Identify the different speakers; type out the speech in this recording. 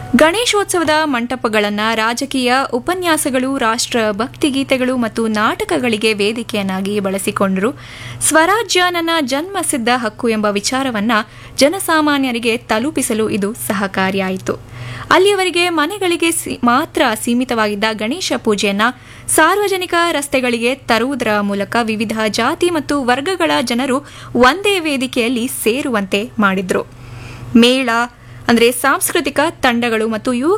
Speaker 1: ಗಣೇಶೋತ್ಸವದ ಮಂಟಪಗಳನ್ನು ರಾಜಕೀಯ ಉಪನ್ಯಾಸಗಳು ರಾಷ್ಟ್ರ ಭಕ್ತಿಗೀತೆಗಳು ಮತ್ತು ನಾಟಕಗಳಿಗೆ ವೇದಿಕೆಯನ್ನಾಗಿ ಬಳಸಿಕೊಂಡರು ಸ್ವರಾಜ್ಯ ನನ್ನ ಜನ್ಮಸಿದ್ಧ ಹಕ್ಕು ಎಂಬ ವಿಚಾರವನ್ನ ಜನಸಾಮಾನ್ಯರಿಗೆ ತಲುಪಿಸಲು ಇದು ಸಹಕಾರಿಯಾಯಿತು ಅಲ್ಲಿಯವರೆಗೆ ಮನೆಗಳಿಗೆ ಮಾತ್ರ ಸೀಮಿತವಾಗಿದ್ದ ಗಣೇಶ ಪೂಜೆಯನ್ನ ಸಾರ್ವಜನಿಕ ರಸ್ತೆಗಳಿಗೆ ತರುವುದರ ಮೂಲಕ ವಿವಿಧ ಜಾತಿ ಮತ್ತು ವರ್ಗಗಳ ಜನರು ಒಂದೇ ವೇದಿಕೆಯಲ್ಲಿ ಸೇರುವಂತೆ ಮಾಡಿದ್ರು ಮೇಳ ಅಂದರೆ ಸಾಂಸ್ಕೃತಿಕ ತಂಡಗಳು ಮತ್ತು ಯುವ